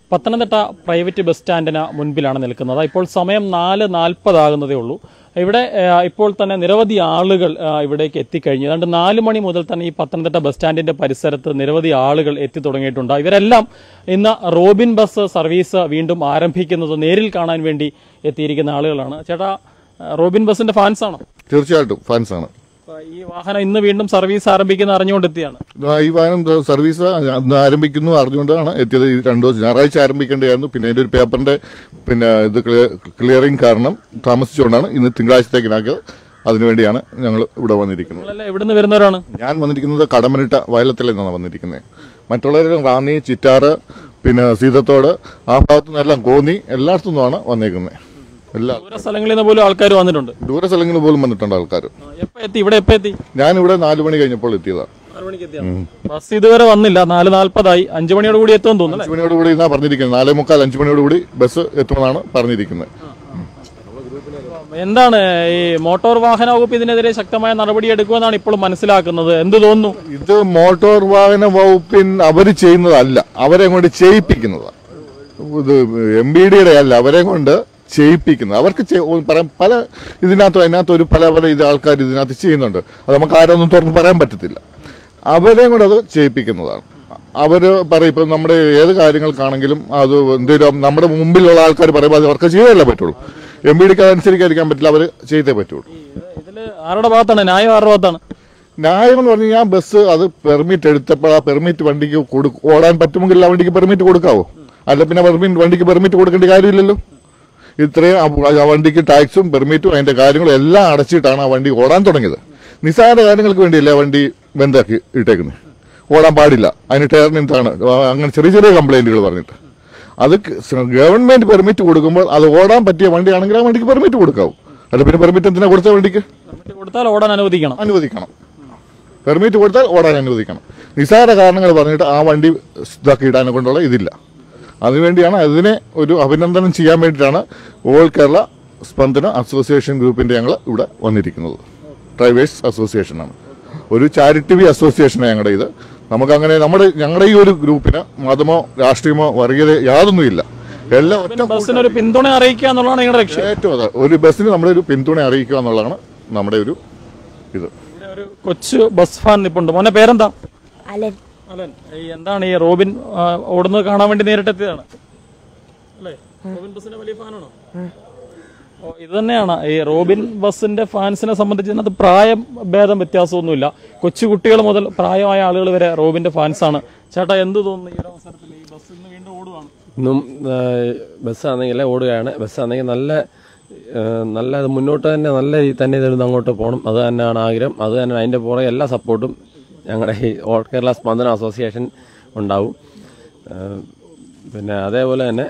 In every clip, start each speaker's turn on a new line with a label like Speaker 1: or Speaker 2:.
Speaker 1: Pathanamthitta private bus സ്റ്റാൻഡിന് മുൻപിലാണ് നിൽക്കുന്നത് ഇപ്പോൾ സമയം നാല് നാൽപ്പതാകുന്നതേ ഉള്ളൂ ഇവിടെ ആ, ഇപ്പോൾ തന്നെ നിരവധി ആളുകൾ ആ, ഇവിടേക്ക് എത്തിക്കഴിഞ്ഞു ഏതാണ്ട് നാല് മണി മുതൽ തന്നെ ഈ പത്തനംതിട്ട ബസ് സ്റ്റാൻഡിന്റെ പരിസരത്ത് നിരവധി ആളുകൾ എത്തി തുടങ്ങിയിട്ടുണ്ട് ഇവരെല്ലാം ഇന്ന് റോബിൻ ബസ് സർവീസ് വീണ്ടും ആരംഭിക്കുന്നത് നേരിൽ കാണാൻ വേണ്ടി എത്തിയിരിക്കുന്ന ആളുകളാണ് ചേട്ടാ ആ, റോബിൻ ബസിന്റെ ഫാൻസ് ആണോ
Speaker 2: തീർച്ചയായിട്ടും ഫാൻസ് ആണ്
Speaker 1: അപ്പൊ ഈ വാഹനം ഇന്ന് വീണ്ടും സർവീസ് ആരംഭിക്കുന്ന അറിഞ്ഞുകൊണ്ടെത്തിയാണ്
Speaker 2: ഇതാ ഈ വാഹനം ദാ സർവീസ് അന്ന് ആരംഭിക്കുന്നു അറിഞ്ഞുകൊണ്ടാണ് എത്തിയത് ഈ രണ്ടു ദിവസം ഞായറാഴ്ച ആരംഭിക്കേണ്ടതായിരുന്നു പിന്നെ അതിന്റെ ഒരു പേപ്പറിന്റെ പിന്നെ ഇത് ക്ലിയറിംഗ് കാരണം താമസിച്ചുകൊണ്ടാണ് ഇന്ന് തിങ്കളാഴ്ചത്തേക്കിനാക്കിയത് അതിനുവേണ്ടിയാണ് ഞങ്ങൾ ഇവിടെ വന്നിരിക്കുന്നത്
Speaker 1: നിങ്ങളെല്ലാം എവിടുന്ന് വരുന്നവരാണ്
Speaker 2: ഞാൻ വന്നിരിക്കുന്നത് കടമനിട്ട വയലത്തിൽ നിന്നാണ് വന്നിരിക്കുന്നത് മറ്റുള്ളവരും റാന്നി ചിറ്റാറ് പിന്നെ സീതത്തോട് ആ ഭാഗത്തു നിന്നെല്ലാം കോന്നി എല്ലായിടത്തു നിന്നുമാണ് വന്നേക്കുന്നത് എല്ലാ
Speaker 1: ദൂര സ്ഥലങ്ങളിൽ നിന്ന് പോലും ആൾക്കാർ വന്നിട്ടുണ്ട്
Speaker 2: ദൂര സ്ഥലങ്ങളിൽ പോലും വന്നിട്ടുണ്ട് ആൾക്കാർ
Speaker 1: എപ്പോ എത്തി ഇവിടെ എപ്പോ എത്തി
Speaker 2: ഞാനിവിടെ നാലു മണി കഴിഞ്ഞപ്പോൾ എത്തിയതാണ്
Speaker 1: ബസ് ഇതുവരെ വന്നില്ല നാല് നാൽപ്പതായി അഞ്ചു മണിയോട് കൂടി എത്തുമെന്ന് തോന്നുന്നു
Speaker 2: അഞ്ചു മണിയോടുകൂടി എന്നാ പറഞ്ഞിരിക്കുന്നത് നാലേ മുക്കാൽ അഞ്ചു മണിയോടുകൂടി ബസ് എത്തുമെന്നാണ് പറഞ്ഞിരിക്കുന്നത്
Speaker 1: അല്ലേ എന്താണ് ഈ മോട്ടോർ വാഹന വകുപ്പ് ഇതിനെതിരെ ശക്തമായ നടപടി എടുക്കുമെന്നാണ് ഇപ്പോൾ മനസ്സിലാക്കുന്നത് എന്ത് തോന്നുന്നു
Speaker 2: ഇത് മോട്ടോർ വാഹന വകുപ്പിൻ അവർ ചെയ്യുന്നതല്ല അവരെ കൊണ്ട് ചെയ്യിപ്പിക്കുന്നതാണ് ഇത് എം ബി ഡിയുടെ അല്ല അവരെ കൊണ്ട് ചെയ്യിപ്പിക്കുന്നത് അവർക്ക് ചെയ്- ഓ, പറയാൻ പല ഇതിനകത്ത് അതിനകത്ത് ഒരു പല പല ഇത് ആൾക്കാർ ഇതിനകത്ത് ചെയ്യുന്നുണ്ട് അത് നമുക്ക് ആരൊന്നും തുറന്ന് പറയാൻ പറ്റത്തില്ല അവരെ കൊണ്ട് അത് ചെയ്യിപ്പിക്കുന്നതാണ് അവര് പറയും ഇപ്പം നമ്മുടെ ഏത് കാര്യങ്ങൾക്കാണെങ്കിലും അത് എന്തെങ്കിലും നമ്മുടെ മുമ്പിലുള്ള ആൾക്കാർ പറയുമ്പോൾ അത് അവർക്ക് ചെയ്തല്ലേ പറ്റുള്ളൂ എം ബി ഡിക്ക് അതനുസരിക്കാതിരിക്കാൻ പറ്റില്ല അവർ ചെയ്തേ പറ്റുള്ളൂ
Speaker 1: ഇതില് ആരുടെ ഭാഗത്താണ് ന്യായം ആരുടെ ഭാഗത്താണ്
Speaker 2: ന്യായം എന്ന് പറഞ്ഞു കഴിഞ്ഞാൽ ബസ് അത് പെർമിറ്റ് എടുത്തപ്പോൾ ആ പെർമിറ്റ് വണ്ടിക്ക് കൊടു- ഓടാൻ പറ്റുമെങ്കിൽ ആ വണ്ടിക്ക് പെർമിറ്റ് കൊടുക്കാവോ അല്ല പിന്നെ പെർമിറ്റ് വണ്ടിക്ക് പെർമിറ്റ് കൊടുക്കേണ്ട കാര്യമില്ലല്ലോ ഇത്രയും ആ- ആ വണ്ടിക്ക് ടാക്സും പെർമിറ്റും അതിന്റെ കാര്യങ്ങളും എല്ലാം അടച്ചിട്ടാണ് ആ വണ്ടി ഓടാൻ തുടങ്ങിയത് നിസ്സാര കാര്യങ്ങൾക്ക് വേണ്ടിയല്ലേ ആ വണ്ടി ബന്ധാക്കി ഇട്ടേക്കുന്നത് ഓടാൻ പാടില്ല അതിന് ടയറിന് എന്താണ് അങ്ങനെ ചെറിയ ചെറിയ കംപ്ലൈന്റുകൾ പറഞ്ഞിട്ട് അത് ഗവൺമെന്റ് പെർമിറ്റ് കൊടുക്കുമ്പോൾ അത് ഓടാൻ പറ്റിയ വണ്ടിയാണെങ്കിൽ ആ വണ്ടിക്ക് പെർമിറ്റ് കൊടുക്കാവും അല്ല പിന്നെ പെർമിറ്റ് എന്തിനാ കൊടുത്ത വണ്ടിക്ക്
Speaker 1: പെർമിറ്റ് കൊടുത്താൽ ഓടാൻ അനുവദിക്കണം
Speaker 2: അനുവദിക്കണം പെർമിറ്റ് കൊടുത്താൽ ഓടാൻ അനുവദിക്കണം നിസ്സാര കാരണങ്ങൾ പറഞ്ഞിട്ട് ആ വണ്ടി ഇതാക്കി ഇടാനെ കൊണ്ടുള്ള ഇതില്ല അതിനുവേണ്ടിയാണ് അതിനെ ഒരു അഭിനന്ദനം ചെയ്യാൻ വേണ്ടിയിട്ടാണ് ഓൾ കേരള സ്പന്ദന അസോസിയേഷൻ ഗ്രൂപ്പിന്റെ ഞങ്ങൾ ഇവിടെ വന്നിരിക്കുന്നത് ഡ്രൈവേഴ്സ് അസോസിയേഷനാണ് ഒരു ചാരിറ്റബി അസോസിയേഷനാണ് ഞങ്ങളുടെ ഇത് നമുക്കങ്ങനെ നമ്മുടെ ഞങ്ങളുടെ ഈ ഒരു ഗ്രൂപ്പിന് മതമോ രാഷ്ട്രീയമോ വർഗീയത യാതൊന്നുമില്ല എല്ലാം ഒറ്റ
Speaker 1: ബസ്സിന് ഒരു പിന്തുണ അറിയിക്കുക എന്നുള്ളതാണ് നിങ്ങളുടെ ലക്ഷ്യം
Speaker 2: ഏറ്റവും അതാ ഒരു ബസ്സിന് നമ്മുടെ ഒരു പിന്തുണ അറിയിക്കുക എന്നുള്ളതാണ് നമ്മുടെ ഒരു ഇത്
Speaker 1: ഇവിടെ ഒരു കൊച്ചു ബസ് ഫാൻ നിപ്പുണ്ട് മോനെ പേരെന്താ
Speaker 3: അലൻ
Speaker 1: അലൻ ഈ എന്താണ് ഈ റോബിൻ ആ, ഓടുന്നത് കാണാൻ വേണ്ടി നേരിട്ടെത്തിയതാണ് അല്ലേ റോബിൻ ബസിന്റെ വലിയ ഫാനാണോ ഓ ഇത് തന്നെയാണ് ഈ റോബിൻ ബസിന്റെ ഫാൻസിനെ സംബന്ധിച്ച് ഇതിനകത്ത് പ്രായം ഭേദം വ്യത്യാസമൊന്നുമില്ല കൊച്ചുകുട്ടികൾ മുതൽ പ്രായമായ ആളുകൾ വരെ റോബിന്റെ ഫാൻസാണ് ചേട്ടാ എന്ത് തോന്നുന്നു ഈ ഒരു അവസരത്തിൽ ഈ ബസ് ഇന്ന് വീണ്ടും ഓടുകയാണ്
Speaker 4: ഇന്നും ബസ്സാണെങ്കിൽ ഓടുകയാണ് ബസ്സാണെങ്കിൽ നല്ല ആ, നല്ല അത് മുന്നോട്ട് തന്നെ നല്ല രീതിയിൽ തന്നെ ഇതിൽ അങ്ങോട്ട് പോകണം അത് തന്നെയാണ് ആഗ്രഹം അത് തന്നെ അതിൻ്റെ പുറകെ എല്ലാ സപ്പോർട്ടും ഞങ്ങളുടെ ഈ ഓൾ കേരള സ്പന്ദന അസോസിയേഷൻ ഉണ്ടാവും ആ, പിന്നെ അതേപോലെ തന്നെ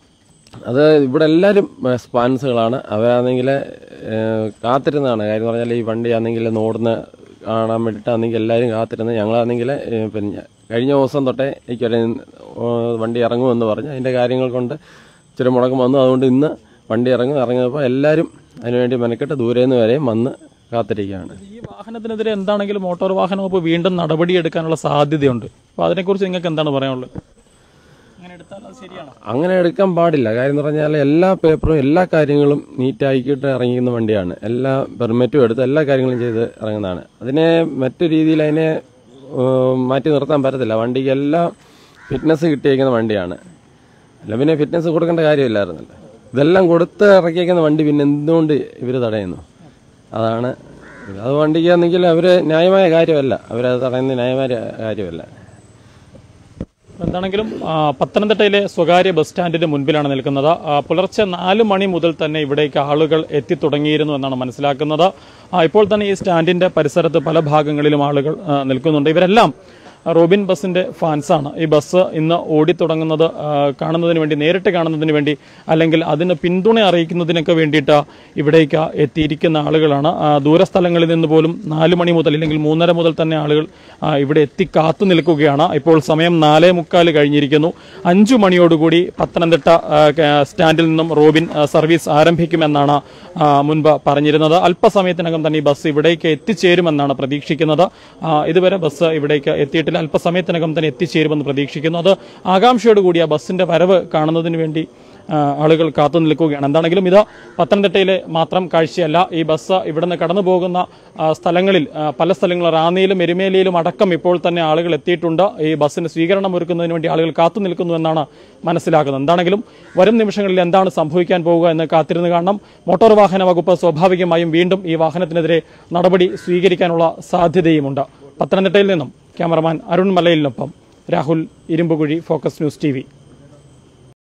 Speaker 4: അത് ഇവിടെ എല്ലാവരും സ്പാൻസുകളാണ് അവരാണെങ്കിൽ കാത്തിരുന്നതാണ് കാര്യം എന്ന് പറഞ്ഞാൽ ഈ വണ്ടി ആണെങ്കിൽ ഓടുന്ന കാണാൻ വേണ്ടിയിട്ടാണെങ്കിൽ എല്ലാവരും കാത്തിരുന്ന് ഞങ്ങളാണെങ്കിൽ പിന്നെ കഴിഞ്ഞ ദിവസം തൊട്ടേ എനിക്കൊരു വണ്ടി ഇറങ്ങുമെന്ന് പറഞ്ഞ് അതിൻ്റെ കാര്യങ്ങൾ കൊണ്ട് ഇച്ചിരി മുടക്കം വന്നു അതുകൊണ്ട് ഇന്ന് വണ്ടി ഇറങ്ങും ഇറങ്ങിയപ്പോൾ എല്ലാവരും അതിനുവേണ്ടി മെനക്കെട്ട് ദൂരെ നിന്ന് വരെയും വന്ന് കാത്തിരിക്കുകയാണ്
Speaker 1: ഈ വാഹനത്തിനെതിരെ എന്താണെങ്കിലും മോട്ടോർ വാഹന വകുപ്പ് വീണ്ടും നടപടിയെടുക്കാനുള്ള സാധ്യതയുണ്ട് അപ്പോൾ അതിനെക്കുറിച്ച് നിങ്ങൾക്ക് എന്താണ് പറയാനുള്ളത് അങ്ങനെ എടുത്താൽ അത് ശരിയാണോ
Speaker 4: അങ്ങനെ എടുക്കാൻ പാടില്ല കാര്യം എന്ന് പറഞ്ഞാൽ എല്ലാ പേപ്പറും എല്ലാ കാര്യങ്ങളും നീറ്റാക്കിയിട്ട് ഇറങ്ങിക്കുന്ന വണ്ടിയാണ് എല്ലാ പെർമിറ്റും എടുത്ത് എല്ലാ കാര്യങ്ങളും ചെയ്ത് ഇറങ്ങുന്നതാണ് അതിനെ മറ്റു രീതിയിൽ അതിനെ ഏഹ്, മാറ്റി നിർത്താൻ പറ്റത്തില്ല വണ്ടിക്ക് എല്ലാം ഫിറ്റ്നസ് കിട്ടിയേക്കുന്ന വണ്ടിയാണ് അല്ല പിന്നെ ഫിറ്റ്നസ് കൊടുക്കേണ്ട കാര്യമില്ലായിരുന്നല്ലോ ഇതെല്ലാം കൊടുത്ത് ഇറക്കിയേക്കുന്ന വണ്ടി പിന്നെ എന്തുകൊണ്ട് ഇവർ തടയുന്നു അതാണ് ഇത്. അത് വണ്ടിക്കാണെങ്കിൽ അവർ ന്യായമായ കാര്യമല്ല അവരത് തടയുന്നത് ന്യായമായ കാര്യമല്ല
Speaker 1: എന്താണെങ്കിലും ആ, പത്തനംതിട്ടയിലെ സ്വകാര്യ ബസ് സ്റ്റാൻഡിന് മുൻപിലാണ് നിൽക്കുന്നത് ആ, പുലർച്ചെ നാല് മണി മുതൽ തന്നെ ഇവിടേക്ക് ആളുകൾ എത്തിത്തുടങ്ങിയിരുന്നു എന്നാണ് മനസ്സിലാക്കുന്നത് ആ, ഇപ്പോൾ തന്നെ ഈ സ്റ്റാൻഡിന്റെ പരിസരത്ത് പല ഭാഗങ്ങളിലും ആളുകൾ ആ, നിൽക്കുന്നുണ്ട് ഇവരെല്ലാം റോബിൻ ബസിന്റെ ഫാൻസാണ് ഈ ബസ് ഇന്ന് ഓടിത്തുടങ്ങുന്നത് ആ, കാണുന്നതിന് വേണ്ടി നേരിട്ട് കാണുന്നതിന് വേണ്ടി അല്ലെങ്കിൽ അതിന് പിന്തുണ അറിയിക്കുന്നതിനൊക്കെ വേണ്ടിയിട്ട് ഇവിടേക്ക് എത്തിയിരിക്കുന്ന ആളുകളാണ് ആ, ദൂരസ്ഥലങ്ങളിൽ നിന്ന് പോലും നാല് മണി മുതൽ അല്ലെങ്കിൽ മൂന്നര മുതൽ തന്നെ ആളുകൾ ആ, ഇവിടെ എത്തി കാത്തു നിൽക്കുകയാണ് ഇപ്പോൾ സമയം നാലേ മുക്കാല് കഴിഞ്ഞിരിക്കുന്നു അഞ്ചു മണിയോടുകൂടി പത്തനംതിട്ട ആ, ക- സ്റ്റാൻഡിൽ നിന്നും റോബിൻ ആ, സർവീസ് ആരംഭിക്കുമെന്നാണ് ആ, മുൻപ് പറഞ്ഞിരുന്നത് അല്പസമയത്തിനകം തന്നെ ഈ ബസ് ഇവിടേക്ക് എത്തിച്ചേരുമെന്നാണ് പ്രതീക്ഷിക്കുന്നത് ആ, ഇതുവരെ ബസ് ഇവിടേക്ക് എത്തിയിട്ടില്ല നാട്ടിൽ അല്പസമയത്തിനകം തന്നെ എത്തിച്ചേരുമെന്ന് പ്രതീക്ഷിക്കുന്നു അത് ആകാംക്ഷയോടുകൂടി ആ ബസ്സിന്റെ വരവ് കാണുന്നതിന് വേണ്ടി ആ, ആളുകൾ കാത്തു നിൽക്കുകയാണ് എന്താണെങ്കിലും ഇത് പത്തനംതിട്ടയിലെ മാത്രം കാഴ്ചയല്ല ഈ ബസ് ഇവിടെ നിന്ന് കടന്നു പോകുന്ന ആ, സ്ഥലങ്ങളിൽ ആ, പല സ്ഥലങ്ങളിൽ റാന്നിയിലും എരുമേലിയിലും അടക്കം ഇപ്പോൾ തന്നെ ആളുകൾ എത്തിയിട്ടുണ്ട് ഈ ബസ്സിന് സ്വീകരണം ഒരുക്കുന്നതിന് വേണ്ടി ആളുകൾ കാത്തു നിൽക്കുന്നു എന്നാണ് മനസ്സിലാക്കുന്നത് എന്താണെങ്കിലും വരും നിമിഷങ്ങളിൽ എന്താണ് സംഭവിക്കാൻ പോവുക എന്ന് കാത്തിരുന്ന് കാണണം മോട്ടോർ വാഹന വകുപ്പ് സ്വാഭാവികമായും വീണ്ടും ഈ വാഹനത്തിനെതിരെ നടപടി സ്വീകരിക്കാനുള്ള സാധ്യതയുമുണ്ട് പത്തനംതിട്ടയിൽ നിന്നും ക്യാമറമാൻ അരുൺ മലയിലിനൊപ്പം Rahul Irumbukuzhi Focus News T